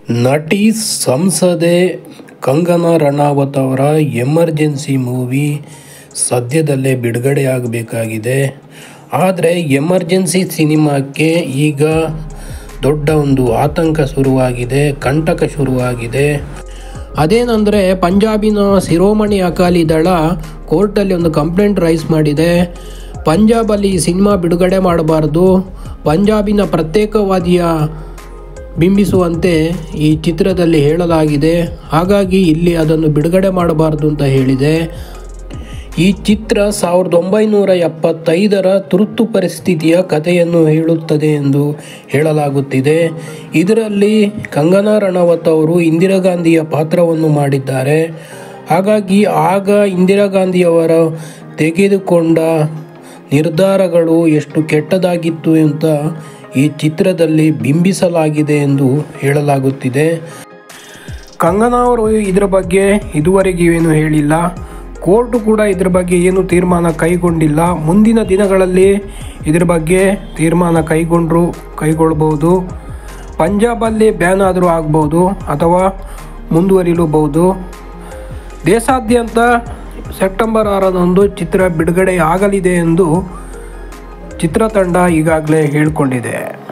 ನಟಿ ಸಂಸದೆ ಕಂಗನಾ ರನಾವತ್ ಅವರ ಎಮರ್ಜೆನ್ಸಿ ಮೂವಿ ಸದ್ಯದಲ್ಲೇ ಬಿಡುಗಡೆಯಾಗಬೇಕಾಗಿದೆ ಆದರೆ ಎಮರ್ಜೆನ್ಸಿ ಸಿನಿಮಾಕ್ಕೆ ಈಗ ದೊಡ್ಡ ಒಂದು ಆತಂಕ ಶುರುವಾಗಿದೆ ಕಂಟಕ ಶುರುವಾಗಿದೆ ಅದೇನೆಂದರೆ ಪಂಜಾಬಿನ ಶಿರೋಮಣಿ ಅಕಾಲಿ ದಳ ಕೋರ್ಟಲ್ಲಿ ಒಂದು ಕಂಪ್ಲೇಂಟ್ ರೈಸ್ ಮಾಡಿದೆ ಪಂಜಾಬಲ್ಲಿ ಈ ಸಿನಿಮಾ ಬಿಡುಗಡೆ ಮಾಡಬಾರ್ದು ಪಂಜಾಬಿನ ಪ್ರತ್ಯೇಕವಾದಿಯ ಬಿಂಬಿಸುವಂತೆ ಈ ಚಿತ್ರದಲ್ಲಿ ಹೇಳಲಾಗಿದೆ ಹಾಗಾಗಿ ಇಲ್ಲಿ ಅದನ್ನು ಬಿಡುಗಡೆ ಮಾಡಬಾರದು ಅಂತ ಹೇಳಿದೆ ಈ ಚಿತ್ರ ಸಾವಿರದ ಒಂಬೈನೂರ ಎಪ್ಪತ್ತೈದರ ತುರ್ತು ಪರಿಸ್ಥಿತಿಯ ಕಥೆಯನ್ನು ಹೇಳುತ್ತದೆ ಎಂದು ಹೇಳಲಾಗುತ್ತಿದೆ ಇದರಲ್ಲಿ ಕಂಗನಾ ರಣವತ್ ಅವರು ಇಂದಿರಾ ಗಾಂಧಿಯ ಪಾತ್ರವನ್ನು ಮಾಡಿದ್ದಾರೆ ಹಾಗಾಗಿ ಆಗ ಇಂದಿರಾ ಗಾಂಧಿಯವರ ತೆಗೆದುಕೊಂಡ ನಿರ್ಧಾರಗಳು ಎಷ್ಟು ಕೆಟ್ಟದಾಗಿತ್ತು ಅಂತ ಈ ಚಿತ್ರದಲ್ಲಿ ಬಿಂಬಿಸಲಾಗಿದೆ ಎಂದು ಹೇಳಲಾಗುತ್ತಿದೆ ಕಂಗನಾ ಅವರು ಇದರ ಬಗ್ಗೆ ಇದುವರೆಗೆ ಏನು ಹೇಳಿಲ್ಲ ಕೋರ್ಟು ಕೂಡ ಇದರ ಬಗ್ಗೆ ಏನು ತೀರ್ಮಾನ ಕೈಗೊಂಡಿಲ್ಲ ಮುಂದಿನ ದಿನಗಳಲ್ಲಿ ಇದರ ಬಗ್ಗೆ ತೀರ್ಮಾನ ಕೈಗೊಂಡ್ರು ಕೈಗೊಳ್ಬೋದು ಪಂಜಾಬಲ್ಲಿ ಬ್ಯಾನ್ ಆದರೂ ಆಗ್ಬೋದು ಅಥವಾ ಮುಂದುವರಿಲೂಬಹುದು ದೇಶಾದ್ಯಂತ ಸೆಪ್ಟೆಂಬರ್ ಆರರಂದು ಚಿತ್ರ ಬಿಡುಗಡೆ ಆಗಲಿದೆ ಎಂದು ಚಿತ್ರತಂಡ ಈಗಾಗಲೇ ಹೇಳಿಕೊಂಡಿದೆ